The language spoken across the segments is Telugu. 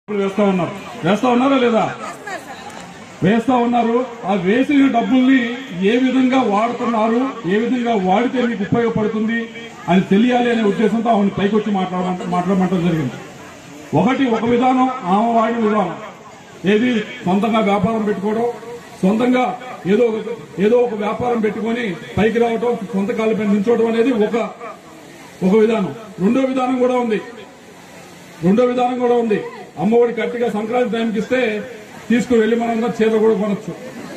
వేస్తా ఉన్నారు వేస్తా ఉన్నారా లేదా వేస్తా ఉన్నారు ఆ వేసిన డబ్బుల్ని ఏ విధంగా వాడుతున్నారు ఏ విధంగా వాడితే మీకు ఉపయోగపడుతుంది అని తెలియాలి అనే ఉద్దేశంతో ఆమెను పైకి వచ్చి మాట్లాడమంట మాట్లాడమంటం జరిగింది ఒకటి ఒక విధానం ఆమె వాడిన విధానం ఏది సొంతంగా వ్యాపారం పెట్టుకోవడం సొంతంగా ఏదో ఒక ఏదో ఒక వ్యాపారం పెట్టుకొని పైకి రావడం సొంత కాళ్ళపై నిల్చోవడం అనేది ఒక ఒక విధానం రెండో విధానం కూడా ఉంది రెండో విధానం కూడా ఉంది అమ్మఒడి గట్టిగా సంక్రాంతి టైంకి ఇస్తే తీసుకుని వెళ్ళి మనం చీర కూడా కొనొచ్చు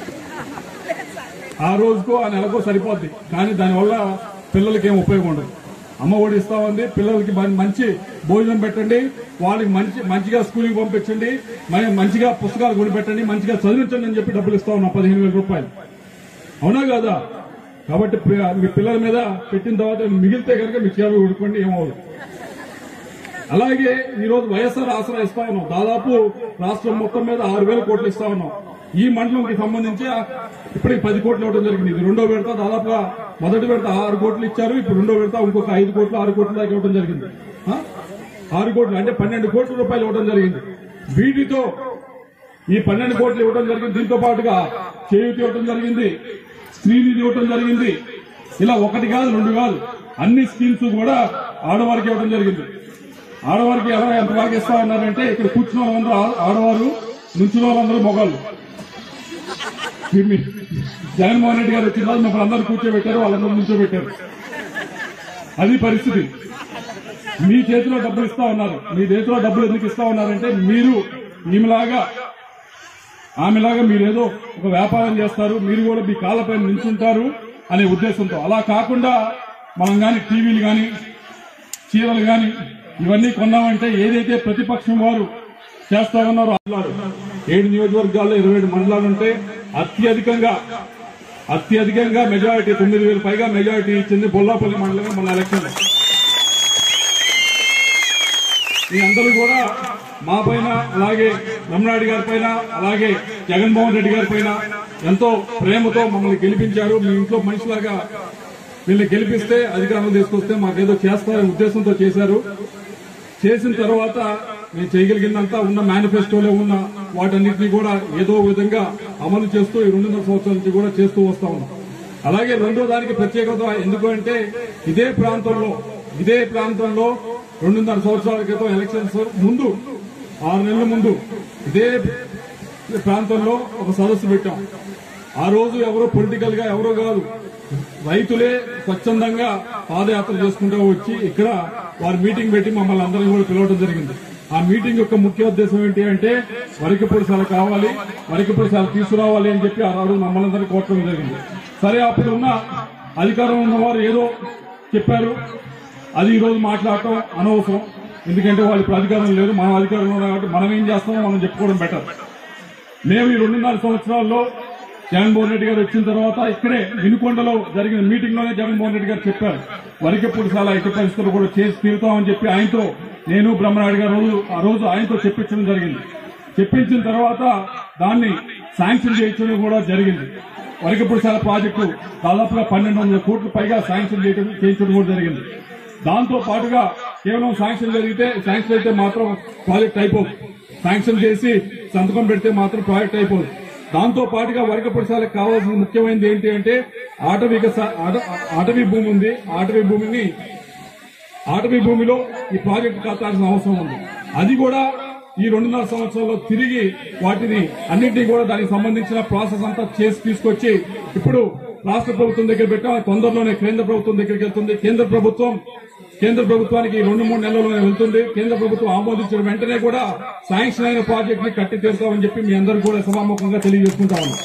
ఆ రోజుకో ఆ నెలకో సరిపోద్ది కానీ దానివల్ల పిల్లలకి ఏం ఉపయోగం ఉండదు అమ్మ ఒడి ఇస్తా ఉంది పిల్లలకి మం- మంచి భోజనం పెట్టండి వాళ్ళకి మంచి మంచిగా స్కూల్కి పంపించండి మ- మంచిగా పుస్తకాలు కొనిపెట్టండి మంచిగా చదివించండి అని చెప్పి డబ్బులు ఇస్తా ఉన్నాం పదిహేను వేల రూపాయలు అవునా కాదా కాబట్టి పి- మీ పిల్లల మీద పెట్టిన తర్వాత మిగిలితే కనుక మీ చీరలు కొనుక్కోండి ఏమవుతుంది అలాగే ఈ రోజు వైఎస్ఆర్ ఆసరా ఇస్తా ఉన్నాం దాదాపు రాష్ట్రం మొత్తం మీద ఆరు వేల కోట్లు ఇస్తా ఉన్నాం ఈ మండలంకి సంబంధించి ఆ- ఇప్పటికి పది కోట్లు ఇవ్వడం జరిగింది ఇది రెండో విడత దాదాపుగా మొదటి విడత ఆరు కోట్లు ఇచ్చారు ఇప్పుడు రెండో విడత ఇంకొక ఐదు కోట్లు ఆరు కోట్ల దాకా ఇవ్వడం జరిగింది ఆ? ఆరు కోట్లు అంటే పన్నెండు కోట్ల రూపాయలు ఇవ్వడం జరిగింది వీటితో ఈ పన్నెండు కోట్లు ఇవ్వడం జరిగింది దీంతో పాటుగా చేయూతి ఇవ్వడం జరిగింది స్త్రీనిధి ఇవ్వడం జరిగింది ఇలా ఒకటి కాదు రెండు కాదు అన్ని స్కీమ్స్ కూడా ఆడవారికి ఇవ్వడం జరిగింది ఆడవారికి ఎలా ఎంత బాగా ఇస్తా ఉన్నారంటే ఇక్కడ కూర్చున్న వాళ్ళందరూ ఆ- ఆడవారు నుంచిన వాళ్ళందరూ మొగాళ్ళు మీ- జగన్మోహన్ రెడ్డి గారు వచ్చిన రోజు మమ్మల్ని అందరూ కూర్చోబెట్టారు వాళ్ళందరూ నుంచోబెట్టారు అది పరిస్థితి మీ చేతిలో డబ్బులు ఇస్తా ఉన్నారు మీ చేతిలో డబ్బులు ఎందుకు ఇస్తా ఉన్నారంటే మీరు ఈమెలాగా ఆమెలాగా మీరేదో ఒక వ్యాపారం చేస్తారు మీరు కూడా మీ కాళ్ళపైన నిల్చుంటారు అనే ఉద్దేశంతో అలా కాకుండా మనం కానీ టీవీలు కానీ చీరలు కానీ ఇవన్నీ కొన్నామంటే ఏదైతే ప్రతిపక్షం వారు చేస్తా ఉన్నారో అన్నారు ఏడు నియోజకవర్గాల్లో ఇరవై ఏడు మండలాలు ఉంటే అత్యధికంగా అత్యధికంగా మెజారిటీ తొమ్మిది వేల పైగా మెజారిటీ ఇచ్చింది బొల్లాపల్లి మండలమే మన ఎలక్షన్ మీ అందరూ కూడా మా పైన అలాగే రమణారెడ్డి గారి పైన అలాగే జగన్మోహన్ రెడ్డి గారి పైన ఎంతో ప్రేమతో మమ్మల్ని గెలిపించారు మీ ఇంట్లో మనిషిలాగా వీళ్ళని గెలిపిస్తే అధికారం తీసుకొస్తే మాకేదో చేస్తారనే ఉద్దేశంతో చేశారు చేసిన తర్వాత మేము చేయగలిగిందంతా ఉన్న మేనిఫెస్టోలో ఉన్న వాటన్నిటిని కూడా ఏదో విధంగా అమలు చేస్తూ ఈ రెండున్నర సంవత్సరాల నుంచి కూడా చేస్తూ వస్తా ఉన్నాం అలాగే రెండో దానికి ప్రత్యేకత ఎందుకు అంటే ఇదే ప్రాంతంలో ఇదే ప్రాంతంలో రెండున్నర సంవత్సరాల క్రితం ఎలక్షన్స్ ముందు ఆరు నెలల ముందు ఇదే ప్రాంతంలో ఒక సదస్సు పెట్టాం ఆ రోజు ఎవరో పొలిటికల్ గా ఎవరో కాదు రైతులే స్వచ్ఛందంగా పాదయాత్ర చేసుకుంటూ వచ్చి ఇక్కడ వారు మీటింగ్ పెట్టి మమ్మల్ని అందరం కూడా పిలవడం జరిగింది ఆ మీటింగ్ యొక్క ముఖ్య ఉద్దేశం ఏంటి అంటే వరికి పొడిసాలు కావాలి వరికి పొడిసాలు తీసుకురావాలి అని చెప్పి ఆ రోజు మమ్మల్ని అందరినీ కోరడం జరిగింది సరే అప్పుడు ఉన్న అధికారం ఉన్నవారు ఏదో చెప్పారు అది ఈ రోజు మాట్లాడటం అనవసరం ఎందుకంటే వాళ్ళు ఇప్పుడు అధికారం లేదు మనం అధికారంలో ఉన్నాం కాబట్టి మనం ఏం చేస్తామో మనం చెప్పుకోవడం బెటర్ మేము ఈ రెండున్నర సంవత్సరాల్లో జగన్మోహన్ రెడ్డి గారు వచ్చిన తర్వాత ఇక్కడే వినుకొండలో జరిగిన మీటింగ్ లోనే జగన్మోహన్ రెడ్డి గారు చెప్పారు వరికెప్పుడు చాలా ఎట్టి పరిస్థితులు కూడా చేసి తీరుతామని చెప్పి ఆయనతో నేను బ్రహ్మనాయుడు గారు రోజు ఆ రోజు ఆయనతో చెప్పించడం జరిగింది చెప్పించిన తర్వాత దాన్ని శాంక్షన్ చేయించడం కూడా జరిగింది వరికప్పుడు చాలా ప్రాజెక్టు దాదాపుగా పన్నెండు వందల కోట్ల పైగా శాంక్షన్ చేయడం చేయించడం కూడా జరిగింది దాంతో పాటుగా కేవలం శాంక్షన్ జరిగితే శాంక్షన్ అయితే మాత్రం ప్రాజెక్ట్ అయిపోదు శాంక్షన్ చేసి సంతకం పెడితే మాత్రం ప్రాజెక్ట్ అయిపోదు దాంతో పాటుగా వర్గ పురుషాలకు కావాల్సిన ముఖ్యమైనది ఏంటి అంటే ఆటవిక స- ఆట- ఆటవీ భూమి ఉంది ఆటవీ భూమిని ఆటవీ భూమిలో ఈ ప్రాజెక్టు కట్టాల్సిన అవసరం ఉంది అది కూడా ఈ రెండున్నర సంవత్సరాల్లో తిరిగి వాటిని అన్నింటినీ కూడా దానికి సంబంధించిన ప్రాసెస్ అంతా చేసి తీసుకొచ్చి ఇప్పుడు రాష్ట్ర ప్రభుత్వం దగ్గర పెట్టాం తొందరలోనే కేంద్ర ప్రభుత్వం దగ్గరికి వెళ్తుంది కేంద్ర ప్రభుత్వం కేంద్ర ప్రభుత్వానికి ఈ రెండు మూడు నెలల్లోనే వెళ్తుంది కేంద్ర ప్రభుత్వం ఆమోదించిన వెంటనే కూడా శాంక్షన్ అయిన ప్రాజెక్ట్ ని కట్టి తీరుతామని చెప్పి మీ అందరూ కూడా సభాముఖంగా తెలియజేసుకుంటా ఉన్నాం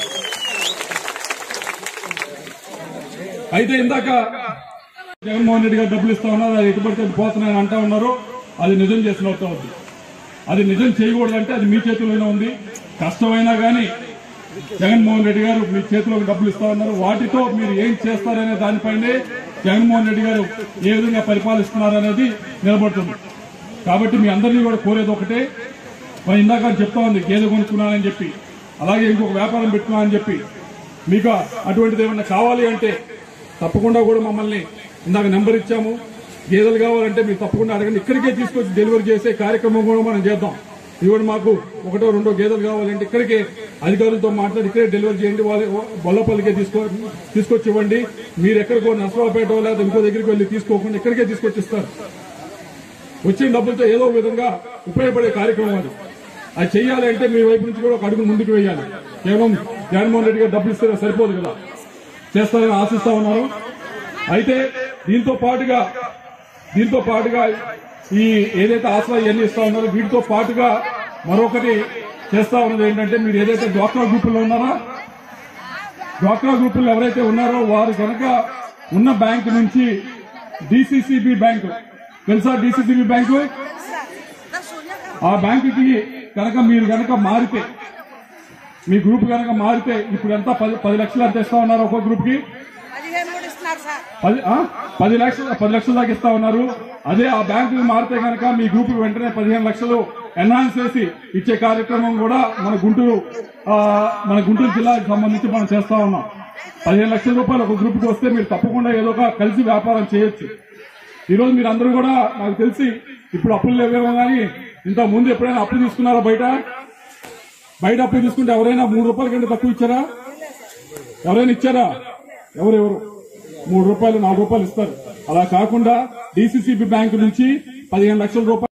అయితే ఇందాక జగన్మోహన్ రెడ్డి గారు డబ్బులు ఇస్తా ఉన్నారు అది ఎటుపడితే అటు పోతున్నాయని అంటా ఉన్నారు అది నిజం చేసినట్టు అవుతుంది అది నిజం చేయకూడదంటే అది మీ చేతిలోనే ఉంది కష్టమైనా కానీ జగన్మోహన్ రెడ్డి గారు మీ చేతిలోకి డబ్బులు ఇస్తా ఉన్నారు వాటితో మీరు ఏం చేస్తారనే దానిపైనే జగన్మోహన్ రెడ్డి గారు ఏ విధంగా పరిపాలిస్తున్నారనేది నిలబడుతుంది కాబట్టి మీ అందరినీ కూడా కోరేది ఒకటే మరి ఇందాక ఆయన చెప్తా ఉంది గేదె కొనుక్కున్నానని చెప్పి అలాగే ఇంకొక వ్యాపారం పెట్టుకున్నానని చెప్పి మీకు అటువంటిది ఏమన్నా కావాలి అంటే తప్పకుండా కూడా మమ్మల్ని ఇందాక నెంబర్ ఇచ్చాము గేదెలు కావాలంటే మీరు తప్పకుండా అడగండి ఇక్కడికే తీసుకొచ్చి డెలివరీ చేసే కార్యక్రమం కూడా మనం చేద్దాం ఇవాడు మాకు ఒకటో రెండో గేదెలు కావాలంటే ఇక్కడికే అధికారులతో మాట్లాడి ఇక్కడే డెలివరీ చేయండి వాళ్ళ బొల్లపల్లికే తీసుకో తీసుకొచ్చి ఇవ్వండి మీరు ఎక్కడికో నర్సరావుపేట లేదా ఇంకో దగ్గరికి వెళ్ళి తీసుకోకుండా ఇక్కడికే తీసుకొచ్చి ఇస్తారు వచ్చిన డబ్బులతో ఏదో ఒక విధంగా ఉపయోగపడే కార్యక్రమం అది అది చేయాలి అంటే మీ వైపు నుంచి కూడా ఒక అడుగు ముందుకు వేయాలి కేవలం జగన్మోహన్ రెడ్డి గారు డబ్బులు ఇస్తే సరిపోదు కదా చేస్తారని ఆశిస్తా ఉన్నారు అయితే దీంతో పాటుగా దీంతో పాటుగా ఈ ఏదైతే ఆసరా ఇవన్నీ ఇస్తా ఉన్నారో వీటితో పాటుగా మరొకటి చేస్తా ఉన్నది ఏంటంటే మీరు ఏదైతే డ్వాక్రా గ్రూపుల్లో ఉన్నారో డ్వాక్రా గ్రూపుల్లో ఎవరైతే ఉన్నారో వారు కనుక ఉన్న బ్యాంక్ నుంచి డిసిసిబి బ్యాంకు తెలుసా డిసిసిబి బ్యాంకు ఆ బ్యాంకుకి కనుక మీరు కనుక మారితే మీ గ్రూప్ కనుక మారితే ఇప్పుడు ఎంత పది పది లక్షలు ఎంత ఇస్తా ఉన్నారు ఒక్కో గ్రూప్ కి పదిహేను కూడా ఇస్తున్నారు సార్ పది ఆ? పది లక్షలు పది లక్షల దాకా ఇస్తా ఉన్నారు అదే ఆ బ్యాంకు మారితే కనుక మీ గ్రూప్ వెంటనే పదిహేను లక్షలు ఎన్హాన్స్ చేసి ఇచ్చే కార్యక్రమం కూడా మన గుంటూరు ఆ, మన గుంటూరు జిల్లాకు సంబంధించి మనం చేస్తా ఉన్నాం పదిహేను లక్షల రూపాయలు ఒక గ్రూప్ కి వస్తే మీరు తప్పకుండా ఏదో ఒక కలిసి వ్యాపారం చేయొచ్చు ఈ రోజు మీరు అందరూ కూడా నాకు తెలిసి ఇప్పుడు అప్పులు లేవేమో కానీ ఇంత ముందు ఎప్పుడైనా అప్పులు తీసుకున్నారా బయట బయట అప్పులు తీసుకుంటే ఎవరైనా మూడు రూపాయల కంటే తక్కువ ఇచ్చారా ఎవరైనా ఇచ్చారా ఎవరెవరు మూడు రూపాయలు నాలుగు రూపాయలు ఇస్తారు అలా కాకుండా డిసిసిబి బ్యాంకు నుంచి పదిహేను లక్షల రూపాయలు